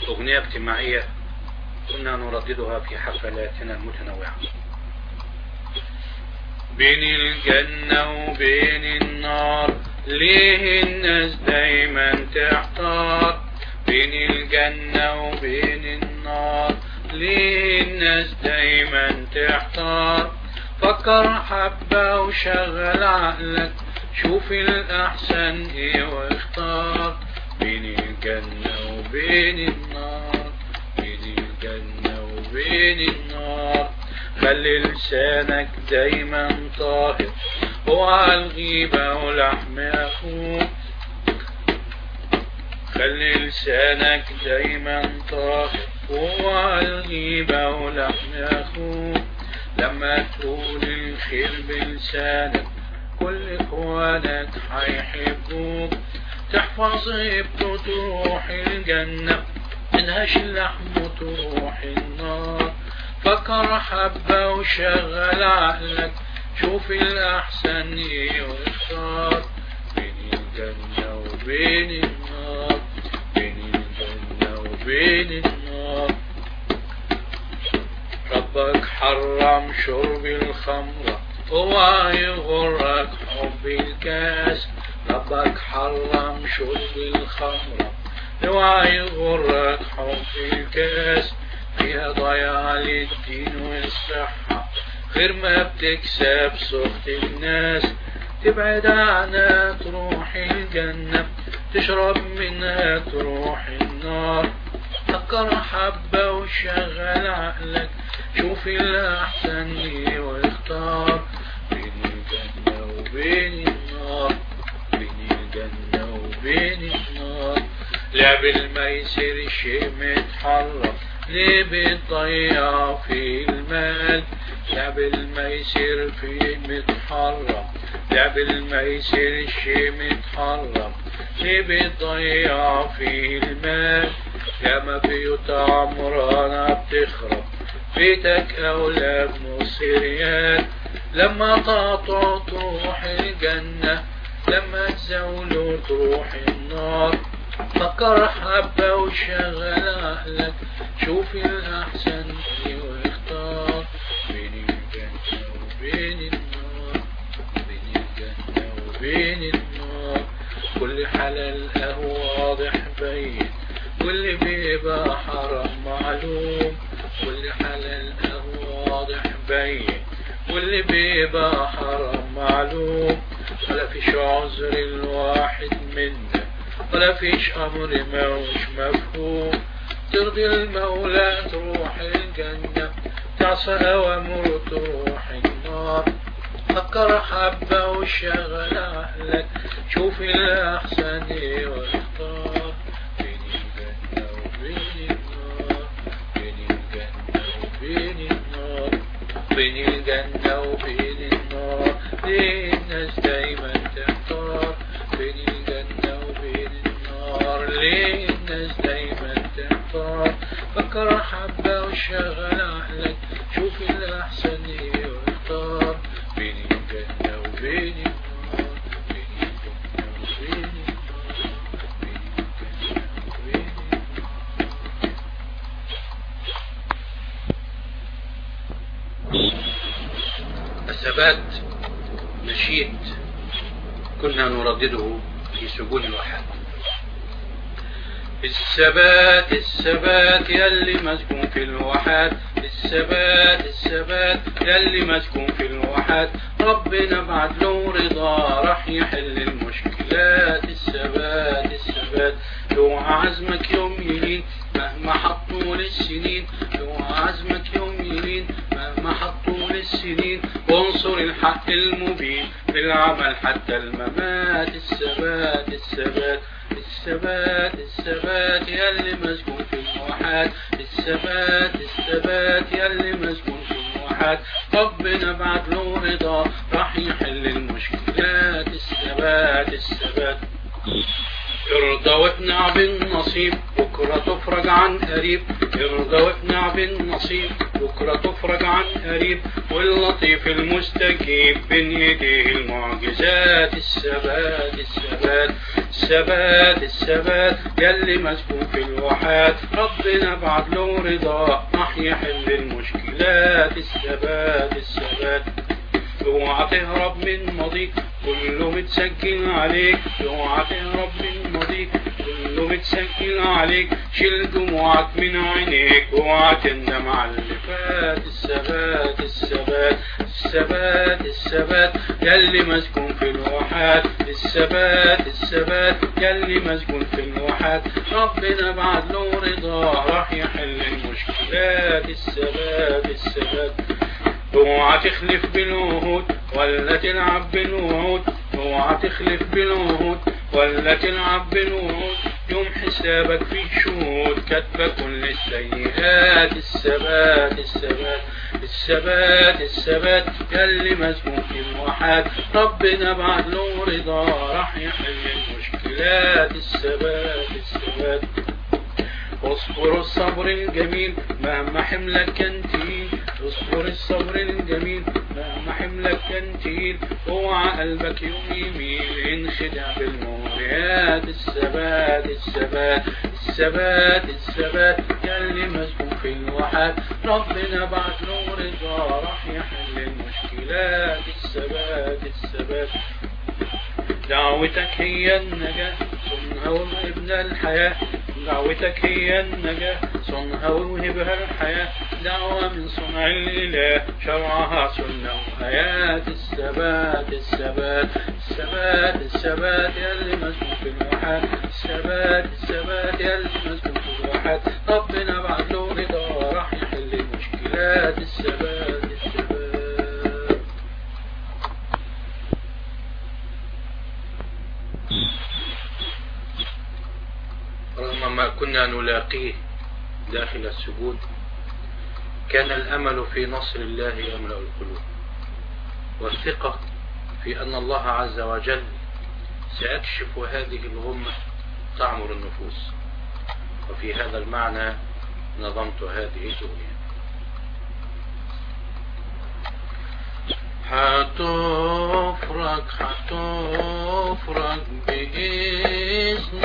أغنية اجتماعية كنا نرددها في حفلاتنا المتنوعة بين الجنة وبين النار ليه الناس دايما تحتار بين الجنة وبين النار ليه الناس دايما تحتار فكر حبة وشغل عقلك شوف الأحسن ايه واختار بين الجنة وبين النار بين الجنة وبين النار خلي لسانك دايما طاهر اوعى الغيبة ولحم أخوك خلي لسانك دايما طاهر اوعى الغيبة ولحم أخوك لما تقول الخير بلسانك كل اخوانك هيحبوك تحفظ غيبته تروح الجنة تنهش اللحم وتروح النار فكر حبة وشغل عقلك شوف الأحسن ايه واختار بين الجنة وبين النار بين الجنة وبين النار ربك حرم شرب الخمرة اوعى يغرك حب الكاس ربك حرم شرب الخمرة اوعى يغرك حب الكاس فيها ضياع للدين والصحة غير ما بتكسب سخط الناس تبعد عنها تروح الجنة تشرب منها تروح النار فكر حبة وشغل عقلك شوف الأحسن ليه واختار بين الجنة وبين النار بين الجنة وبين النار لعب الميسر شيء متحرم ليه بتضيع في المال لعب الميسر في متحرم لعب الميسر شيء متحرم ليه بتضيع في المال ياما بيوت عمرانة بتخرب بيتك أولاد نص ريال لما تقطع تروح الجنة لما تزولوا تروح النار فكر حبة وشغل عقلك شوف الأحسن فيه واختار بين الجنة وبين النار بين الجنة وبين النار كل حلال قهوة واضح باين واللي بيبقى حرام معلوم كل حلال قهوة واضح باين واللي بيبقى حرام معلوم ولا فيش عذر الواحد منا ولا فيش أمر موش مفهوم ترضي المولى تروح الجنة تعصى أوامر تروح النار فكر حبة وشغل أهلك شوف الأحسن إيه واختار بين الجنة وبين النار بين الجنة وبين النار بين الجنة وبين النار ليه الناس دايما تحتار بين الجنة وبين النار ليه الناس دايما تحتار فكر حبة وشغل أهلك شوف الأحسن إيه واختار بين الجنة وبين النار بين الجنة وبين النار بين الجنة وبين النار الثبات نشيد كنا نردده في سجون الوحد الثبات الثبات يلي مسكون في الوحد الثبات الثبات يلي مسكون في الوحد ربنا بعد له رضا راح يحل المشكلات الثبات الثبات لو عزمك يوم يلين مهما حطوا للسنين لو عزمك يوم يلين مهما حطوا للسنين وانصر الحق المبين في العمل حتى الممات الثبات الثبات الثبات الثبات يلي مسكون في الوحات الثبات الثبات يلي مسكون في الوحات ربنا بعد له رضا راح يحل المشكلات الثبات الثبات ارضى واقنع بالنصيب بكرة بكرة تفرج عن قريب ارضى واقنع بالنصيب بكرة تفرج عن قريب واللطيف المستجيب بين ايديه المعجزات الثبات الثبات الثبات الثبات يلي مسكون في الواحات ربنا بعد له رضا راح يحل المشكلات الثبات الثبات اوعى تهرب من ماضيك كله متسجل عليك اوعى تهرب من ماضيك كله متسجل عليك شيل دموعك من عينيك اوعى تندم على اللي فات الثبات الثبات الثبات الثبات يلي مسكون في الواحات الثبات الثبات يلي مسكون في الواحات ربنا بعد له رضا راح يحل المشكلات الثبات الثبات اوعى تخلف بالوعود ولا تلعب بالوعود اوعى تخلف بالوعود ولا تلعب بالوعود يوم حسابك في شهود كاتبه كل السيئات الثبات الثبات الثبات الثبات يلي مسكون في الواحات ربنا بعد له رضا راح يحل المشكلات الثبات الثبات واصبر الصبر الجميل مهما حملك كان تقيل اصبر الصبر الجميل مهما حملك كان تقيل اوعى قلبك يوم يميل انخدع بالمغريات الثبات الثبات الثبات الثبات يلي مسكون في الواحات ربنا بعد له رضا راح يحل المشكلات الثبات الثبات دعوتك هي النجاة صنها وابن الحياة دعوتك هي النجاة صنها وهبها الحياة دعوة من صنع الإله شرعها سنة وآيات الثبات الثبات الثبات الثبات يلي مسكون في الواحات الثبات الثبات يلي مسكون في الواحات ربنا بعد له رضا راح يحل المشكلات الثبات الثبات رغم ما كنا نلاقيه داخل السجود كان الأمل في نصر الله يملأ القلوب والثقة في أن الله عز وجل سيكشف هذه الغمة تعمر النفوس وفي هذا المعنى نظمت هذه الدنيا هتفرج هتفرج بإذن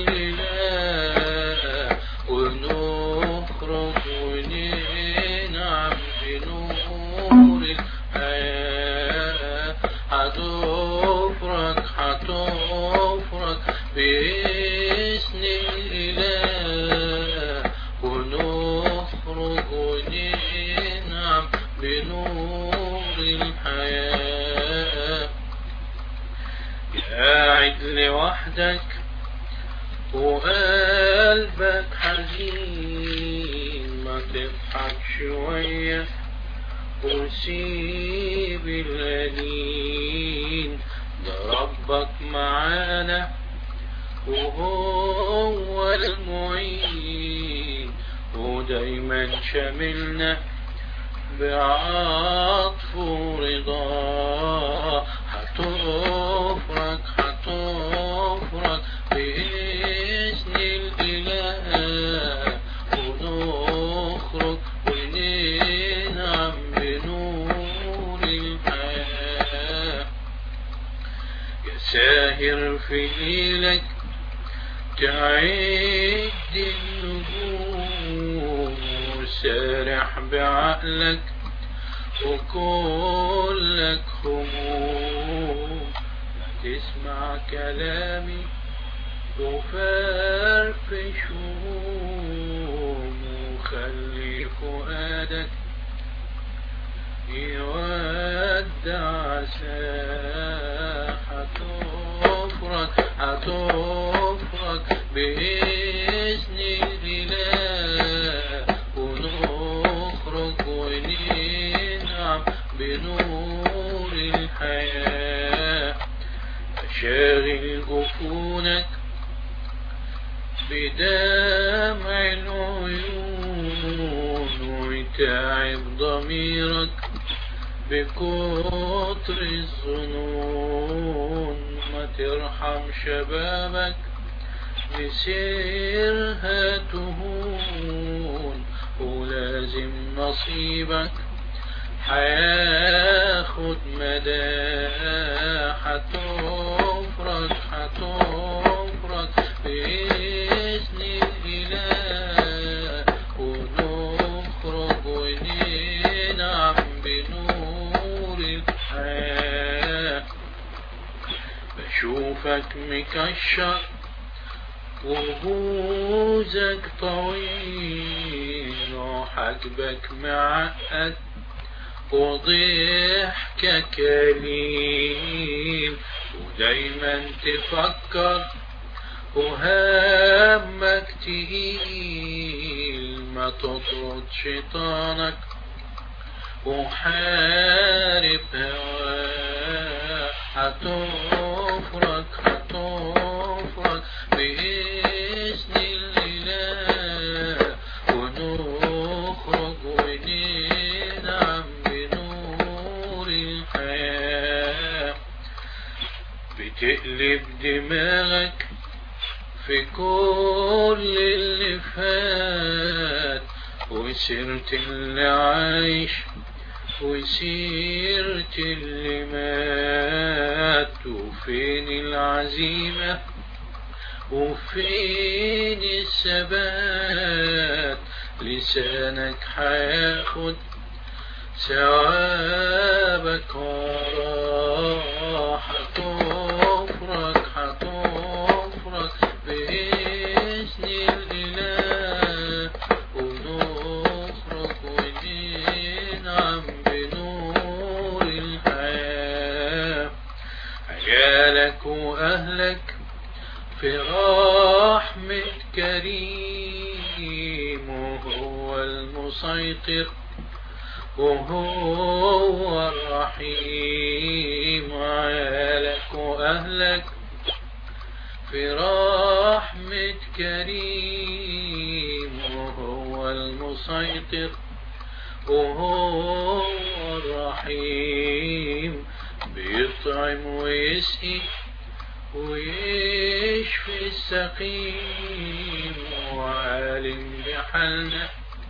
الله ونخرج وننعم بنور الحياة هتفرج هتفرج بإذن الإله ونخرج وننعم بنور الحياة قاعد لوحدك وقلبك حزين ما تضحك شوية وسيب الأنين ده ربك معانا وهو المعين ودايما شاملنا بعطف ورضا هتفرج هتفرج بإذن الإله ونخرج وننعم بنور الحياة يا ساهر في ليلك تعد النجوم وسارح بعقلك وكلك هموم لا تسمع كلامي وفرفش هموم وخلي فؤادك يودع ساحة هتفرج هتفرج بإذن الإله ونخرج وننعم بنور الحياة شاغل جفونك بدمع العيون ويتعب ضميرك بكتر الظنون ما ترحم شبابك مسيرها اعزم نصيبك هياخد مداح هتفرج هتفرج بإذن الإله ونخرج وننعم بنور الحياة بشوفك مكشر وبوزك طويل وحجبك معقد وضحكك قليل ودايما تفكر وهمك تقيل ما تطرد شيطانك وحارب هواك هتفرج هتفرج بإذن الإله ونخرج وننعم بنور الحياة بتقلب دماغك في كل اللي فات وسيرة اللي عايش وسيرة اللي مات وفين العزيمة وفين الثبات لسانك هياخد ثوابك وراه هتفرج هتفرج بإذن الإله ونخرج وننعم بنور الحياة عيالك وأهلك في رحمة كريم وهو المسيطر وهو الرحيم عيالك وأهلك في رحمة كريم وهو المسيطر وهو الرحيم بيطعم ويسقي ويشفي السقيم وعالم بحالنا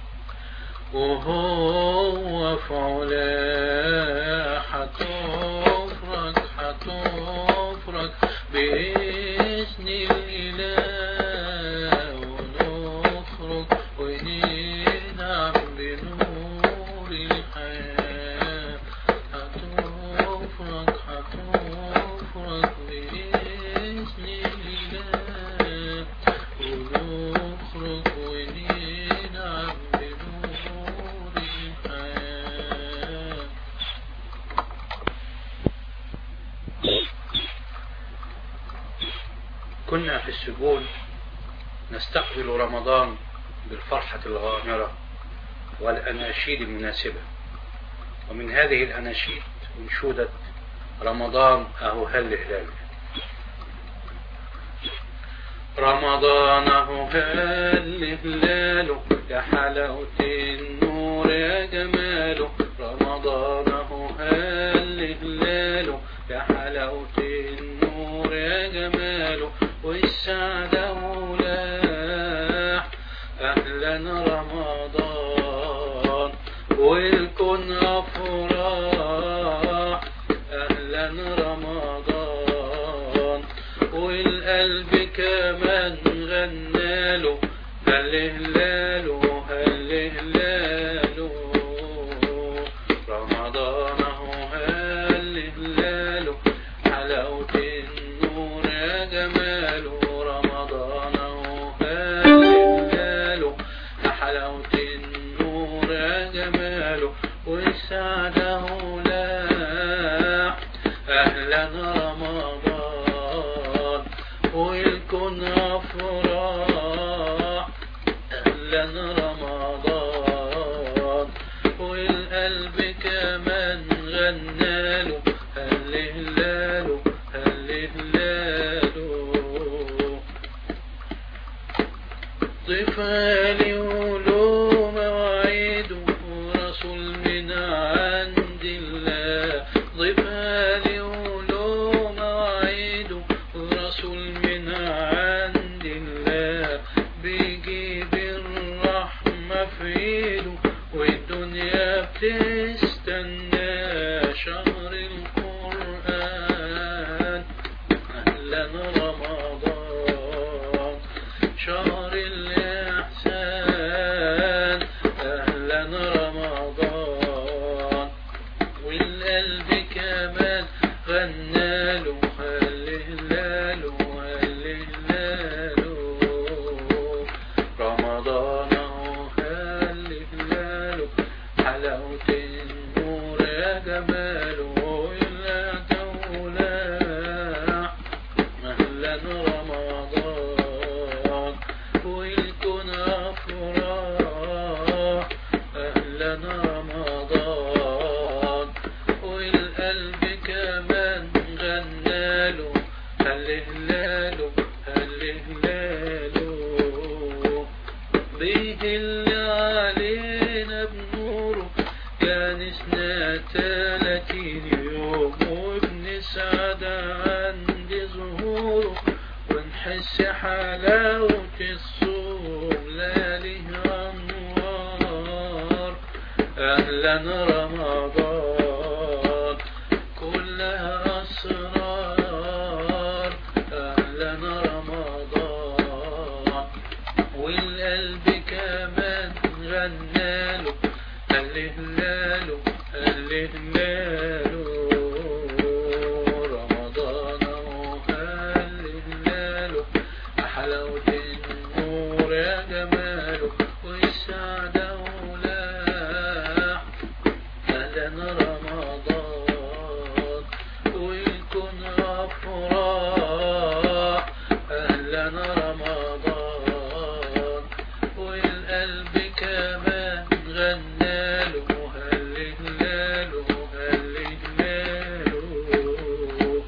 وهو في علاه هتفرج هتفرج بإذن الإله ونخرج وننعم بنور الحياة هتفرج هتفرج بإذن الإله ونخرج وننعم بنور الحياة كنا في السجون نستقبل رمضان بالفرحة الغامرة والأناشيد المناسبة ومن هذه الأناشيد أنشودة رمضان أهو هل هلال رمضان أهو هل هلاله يا حلاوة النور يا جماله رمضان أهو هل هلاله يا حلاوة النور يا جماله والسعادة ولاح أهلا رمضان والكن أفراح أهلا رمضان والقلب كمان غناله هل هلاله هل هلاله رمضان اهو هل هلاله حلاوة النور يا جماله رمضان اهو هل هلاله حلاوة النور يا جماله والسعادة لاح أهلا رمضان والكن أفراح أهلا رمضان والقلب كمان غناله هل هلاله هل هلاله ضفالي ولو مواعيده رسول من عند الله ضفالي ولو مواعيده رسول من عند الله بيجيب الرحمة في ايده تستنى شهر القرآن أهلا رمضان شهر الإحسان أهلا رمضان والقلب كمان غناله هلهلاله هلهلاله رمضان اهو هلهلاله حلاوة النور يا جماله إلا دولاح أهلا رمضان والكون أفراح أهلا رمضان والقلب كمان غناله هلهلاله هلهلاله بيهل علينا بنوره كانسنا تلاتين يوم وبنسعد عند ظهوره ونحس حلاوة الصوم لياليها أنوار أهلا رمضان كلها أسرار أهلا رمضان والقلب كمان غناله هلهلاله هلهلاله رمضان اهو هلهلاله حلاوة النور يا جماله والسعادة ولاح أهلا رمضان والكون أفراح أهلا رمضان والقلب كمان غناله هلهلاله هلهلاله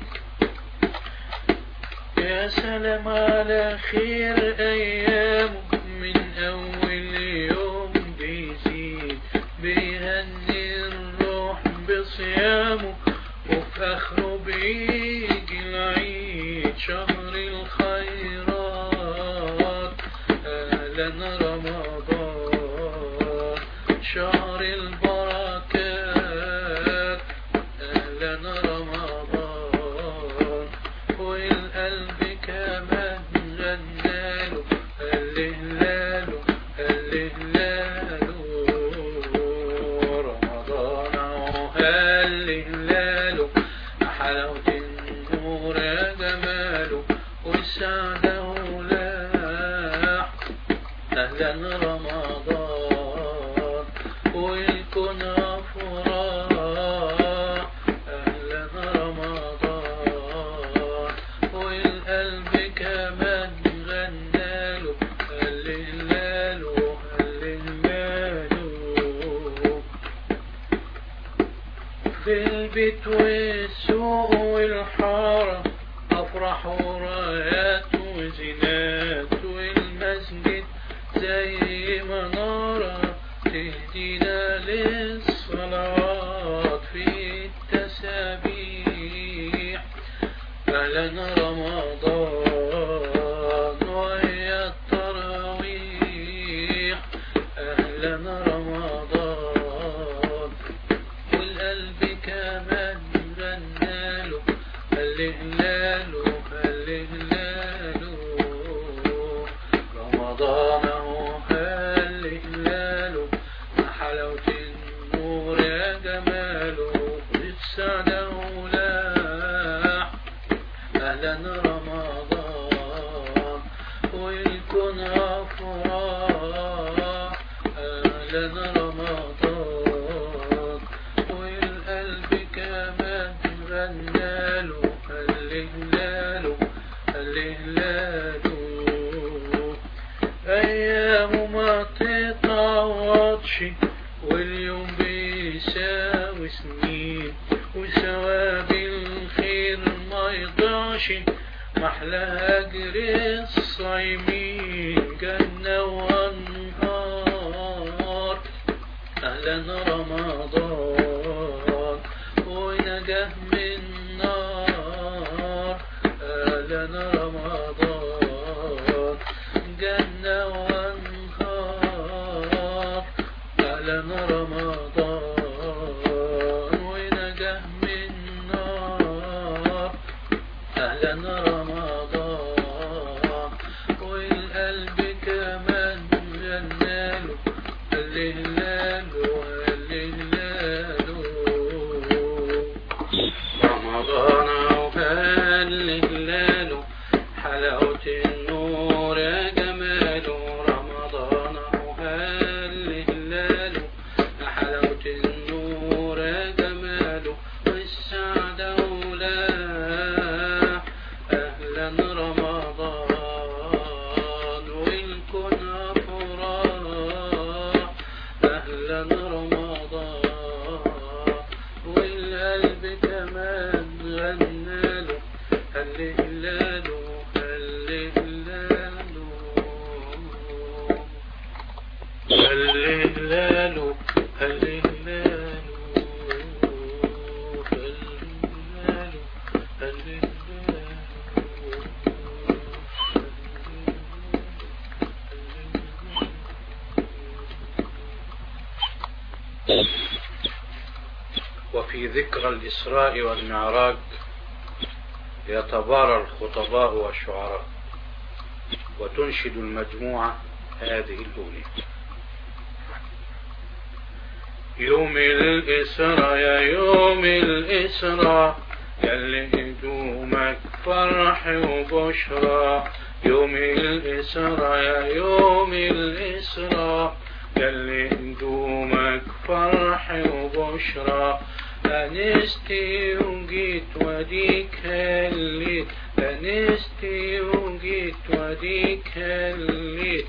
يا سلام على خير أيامه من أول يوم بيزيد بيهني الروح بصيامه وفي آخره بيجي العيد شهر الخيرات أهلا رمضان شهر البركات أهلا رمضان والقلب كمان غناله هلهلاله هلهلاله رمضان اهو هلهلاله حلاوة النور يا جماله والسعادة ولاح أهلا رمضان والكون أفراح أهلا رمضان والقلب كمان غناله هلهلاله هلهلاله في البيت والسوق والحارة أفراح ورايات وزينات والمسجد زي منارة تهدينا للصلوات في التسابيح أهلا رمضان وهي التراويح أهلا رمضان والقلب كمان غناله هلهلاله هلهلاله رمضان اهو هلهلاله حلاوة النور يا جماله والسعادة ولاح أهلا رمضان والكون أفراح أهلا رمضان والقلب كمان غناله هلهلاله هلهلاله أيام ما تتعوضش واليوم بيساوي سنين وثواب الخير ما يضيعش محلى أجر الصايمين جنة وأنهار أهلا رمضان ونجاه من نار أهلا رمضان جنة وأنهار أهلا رمضان هللالو هللالو هللالو رمضان وهللالو حلاوة النور يا جماله رمضان وهللالو حلاوة النور يا جماله والسعادة ولا أهلا رمضان والكون أفراح أهلا رمضان والقلب كمان غناله هلهلاله هلهلاله هلهلاله هلهلاله هلهلاله وفي ذكرى الإسراء والمعراج يتبارى الخطباء والشعراء وتنشد المجموعة هذه الأغنية يوم الإسراء يا يوم الإسراء يلي هدومك فرح وبشرى يوم الإسراء يا يوم الإسراء يلي هدومك فرح وبشرى أنستي وجيت وديك هليت أنستي وجيت وديك هليت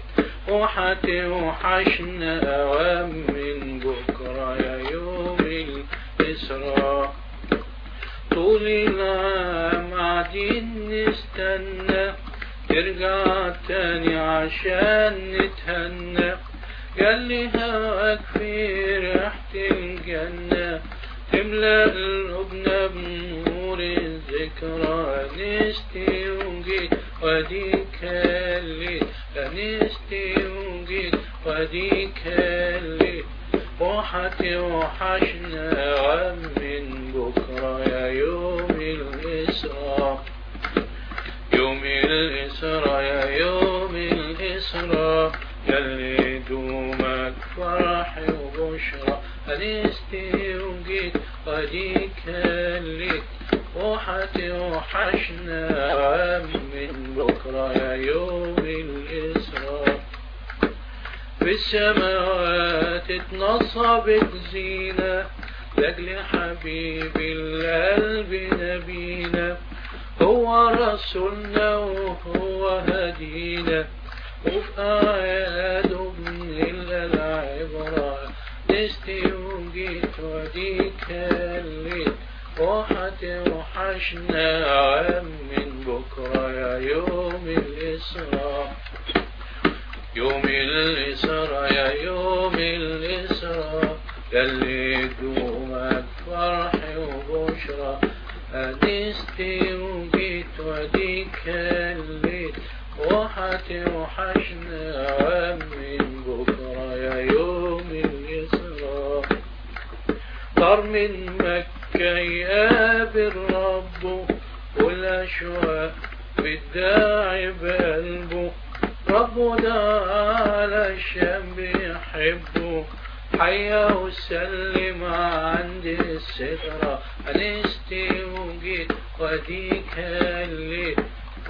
وحتوحشنا أوام من بكرة يا يوم الإسراء طول العام قاعدين نستنى ترجع تاني عشان نتهنى ياللي هواك في ريحة الجنة تملأ قلوبنا بنور الذكرى أنستي وجيت وديك هليت أنستي وجيت وديك هليت وحتوحشنا وام من بكرة يا يوم الإسراء يوم الإسراء يا يوم الإسراء يلي دومك فرح وبشرى أنستي وجيت وديك هليت وحتوحشنا وام من بكرة يا يوم الإسراء في السماوات اتنصبت زينة لأجل حبيب القلب نبينا هو رسولنا وهو هدينا وفي آياته بنلقى العبرة نستي وجيت وديك هليت وحتوحشنا عام من بكرة يا يوم الإسراء يوم الإسراء يا يوم الإسراء يلي دومك فرح وبشرى أنستي وجيت وديك هليت وحتوحشنا عام من بكرة يا يوم الإسراء طار من مكة يقابل ربه والأشواق بالداعي بقلبه ربه ده على الشام بيحبه حيا وسلم عند السترة أنستي وجيت وديك هليت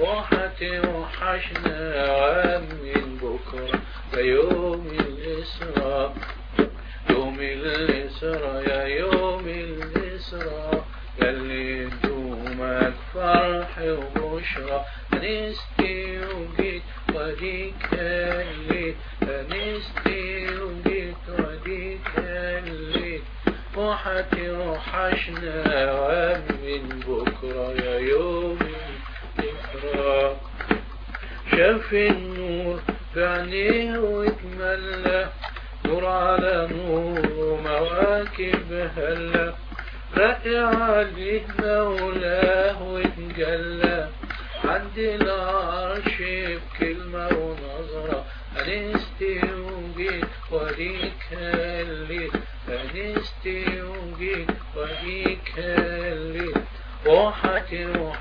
وحتوحشنا عام من بكرة ليوم الإسراء يوم الإسراء يا يوم الإسراء يلي دومك فرح وبشرى أنستي وجيت وديك هليت أنستي وجيت وديك هليت وحتوحشنا وام من بكرة يا يوم الإسراء شاف النور بعينيه واتملى نور على نور مواكب هلا رقي عليه مولاه واتجلى عند العرش بكلمة ونظرة أنستي وجيت وليك هليت أنستي وجيت وليك هليت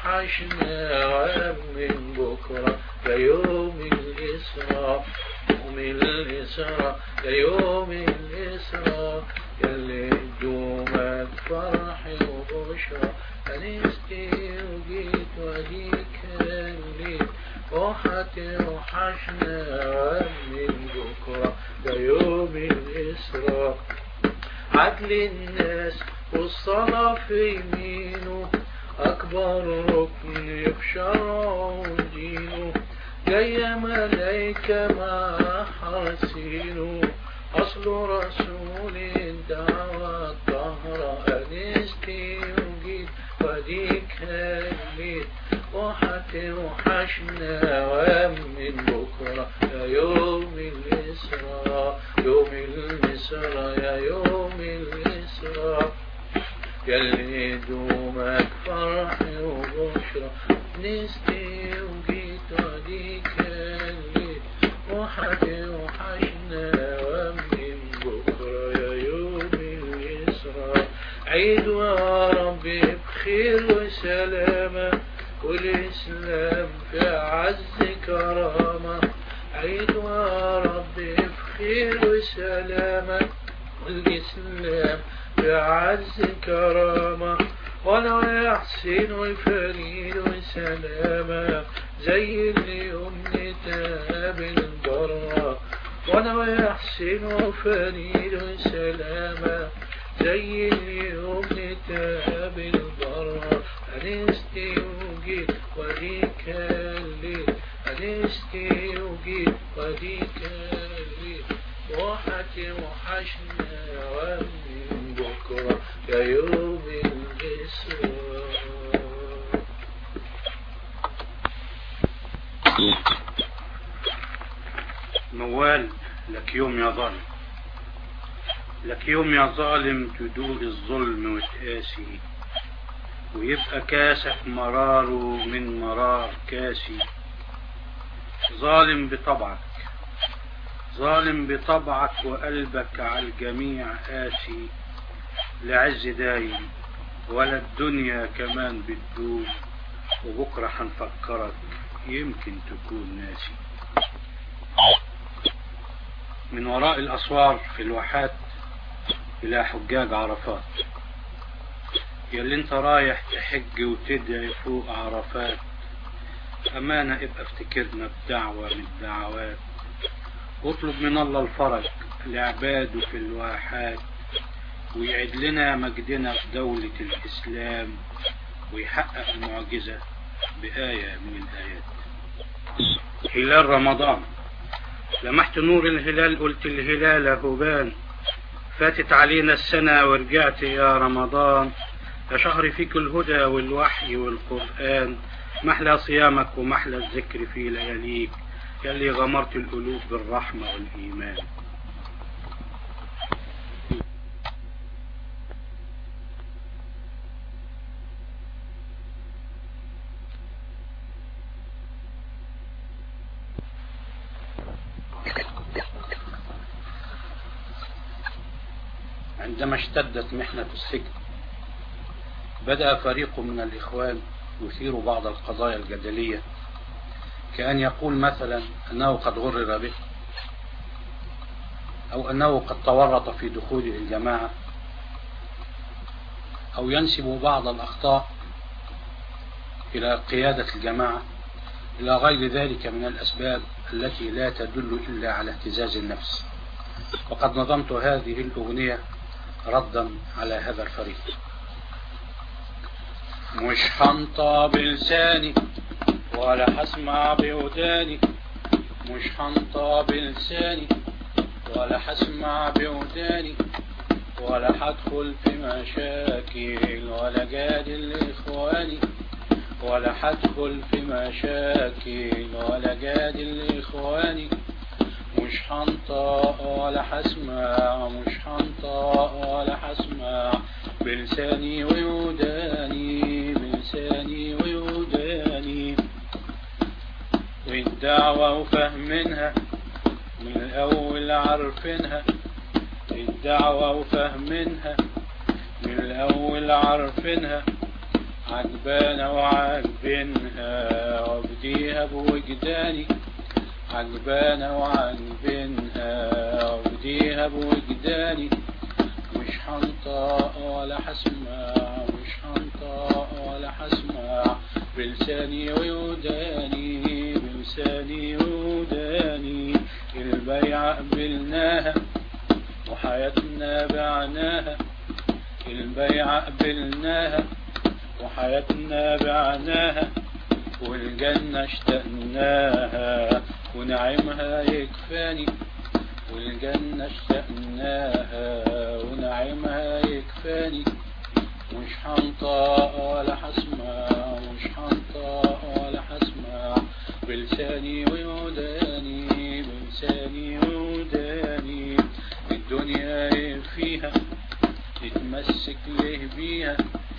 وحتوحشنا عام من بكرة ليوم الإسراء يوم يوم الإسراء يا يوم الإسراء يلي دومك فرح وبشرى أنستي وجيت وديك الليل روحتي وحشنا من بكرة ده يوم الإسراء عدل الناس والصلاة في يمينه أكبر ركن يبشر دينه جاية ملايكة مع حرسينه أصل رسول دعوة الظهر أنستي وجيت وديك هليت وحتي وحشنا ومن بكرة يا يوم الإسراء يوم الإسراء يا يوم الإسراء يلي دومك فرح وبشرى نستي وجيت وديك الليل وحدي وحشنا ومن بكرة يا يوم الإسراء عيد يا ربي بخير وسلامة والإسلام في عز كرامة عيد يا ربي بخير وسلامة والإسلام في عز كرامة وانا يا حسين والفريد وسلامة زي اليوم نتقابل برا وانا يا حسين وفريد وسلامة زي اليوم نتقابل برا أنستي وجيت وديك الليل أنستي وجيت وديك الليل وحتي وحشنا ومن بكرة يا يوم الإسراء موال لك يوم يا ظالم لك يوم يا ظالم تدوق الظلم وتقاسي ويبقى كاسك مراره من مرار كاسي ظالم بطبعك ظالم بطبعك وقلبك على الجميع قاسي لعز دايم ولا الدنيا كمان بتدوم وبكرة هنفكرك يمكن تكون ناسي من وراء الأسوار في الواحات إلى حجاج عرفات يلي انت رايح تحج وتدعي فوق عرفات أمانة ابقى افتكرنا بدعوة من الدعوات واطلب من الله الفرج لعباده في الواحات ويعد لنا مجدنا في دولة الإسلام ويحقق المعجزة بآية من الآيات هلال رمضان لمحت نور الهلال قلت الهلال هبان فاتت علينا السنة ورجعت يا رمضان يا شهر فيك الهدى والوحي والقرآن محلى صيامك ومحلى الذكر في لياليك يلي غمرت القلوب بالرحمة والإيمان عندما اشتدت محنة السجن بدأ فريق من الإخوان يثير بعض القضايا الجدلية كأن يقول مثلا أنه قد غرر به أو أنه قد تورط في دخوله الجماعة أو ينسب بعض الأخطاء إلى قيادة الجماعة إلى غير ذلك من الأسباب التي لا تدل إلا على اهتزاز النفس وقد نظمت هذه الأغنية ردا على هذا الفريق مش هنطى بلساني ولا هسمع بوداني مش هنطى بلساني ولا هسمع بوداني ولا هدخل في مشاكل ولا جادل إخواني ولا هدخل في مشاكل ولا جادل إخواني مش هنطق ولا هسمع مش هنطق ولا هسمع بلساني ووداني بلساني ووداني والدعوة وفهمنها من الأول عارفينها الدعوة وفهمنها من الأول عارفينها عجبانة وعاجبينها وابديها بوجداني عجبانة وعجبنها وديها بوجداني مش هنطق ولا هسمع مش هنطق ولا هسمع بلساني ووداني بلساني ووداني البيعة قبلناها وحياتنا بعناها البيعة قبلناها وحياتنا بعناها والجنة اشتقناها ونعيمها يكفاني والجنة اشتقناها ونعيمها يكفاني مش هنطق ولا هسمع مش هنطق ولا هسمع بلساني ووداني بلساني ووداني الدنيا ايه فيها نتمسك ليه بيها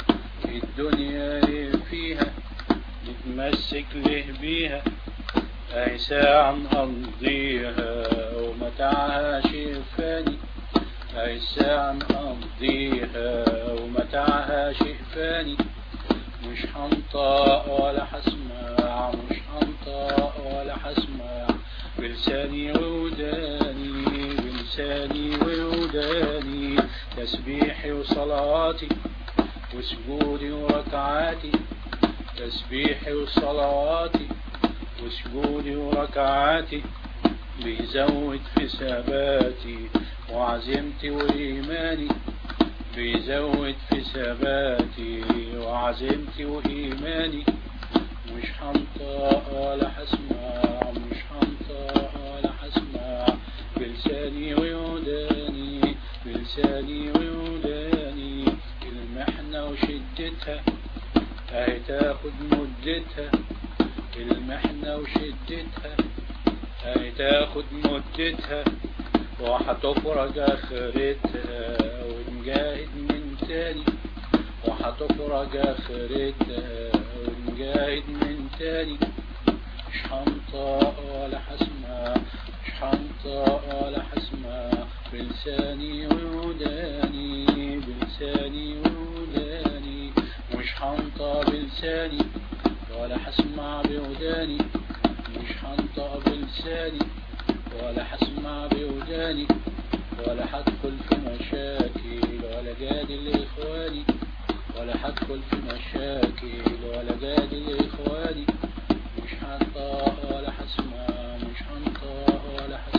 الدنيا ايه فيها نتمسك ليه بيها اي ساعة نقضيها ومتاعها شيء فاني اي ساعة نقضيها ومتاعها شيء فاني مش هنطق ولا هسمع مش هنطق ولا هسمع بلساني ووداني بلساني ووداني تسبيحي وصلاتي وسجودي وركعاتي تسبيحي وصلواتي وسجودي وركعاتي بيزود في ثباتي وعزيمتي وإيماني بيزود في ثباتي وعزيمتي وإيماني مش هنطق ولا هسمع مش هنطق ولا هسمع بلساني ويوداني بلساني ويوداني المحنة وشدتها اهي تاخد مدتها المحنة وشدتها اهي تاخد مدتها وهتفرج اخرتها ونجاهد من تاني وهتفرج اخرتها ونجاهد من تاني مش هنطق ولا هسمع مش هنطق ولا هسمع بلساني ووداني بلساني ووداني مش هنطق بلساني ولا هسمع بوداني مش هنطق بلساني ولا هسمع بوداني ولا هدخل في مشاكل ولا جادل إخواني ولا هدخل في مشاكل ولا جادل إخواني مش هنطق ولا هسمع مش هنطق ولا هسمع